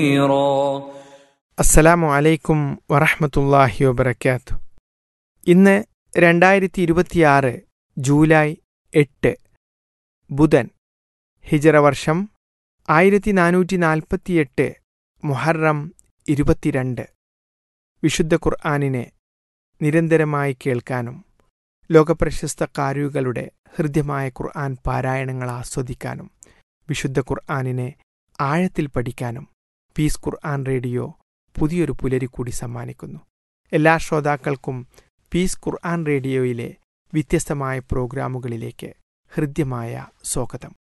അസ്സലാമു അലൈക്കും വറഹ്മത്തുള്ളാഹി വബർക്കാത്തു ഇന്ന് രണ്ടായിരത്തി ഇരുപത്തിയാറ് ജൂലൈ എട്ട് ബുധൻ ഹിജറ വർഷം ആയിരത്തി നാനൂറ്റി നാൽപ്പത്തിയെട്ട് മുഹറം ഇരുപത്തിരണ്ട് വിശുദ്ധ ഖുർആാനിനെ നിരന്തരമായി കേൾക്കാനും ലോകപ്രശസ്ത കാരുകളുടെ ഹൃദ്യമായ ഖുർആൻ പാരായണങ്ങൾ ആസ്വദിക്കാനും വിശുദ്ധ ഖുർആാനിനെ ആഴത്തിൽ പഠിക്കാനും പീസ് ഖുർആൻ റേഡിയോ പുതിയൊരു പുലരി കൂടി സമ്മാനിക്കുന്നു എല്ലാ ശ്രോതാക്കൾക്കും പീസ് ഖുർആൻ റേഡിയോയിലെ വ്യത്യസ്തമായ പ്രോഗ്രാമുകളിലേക്ക് ഹൃദ്യമായ സ്വാഗതം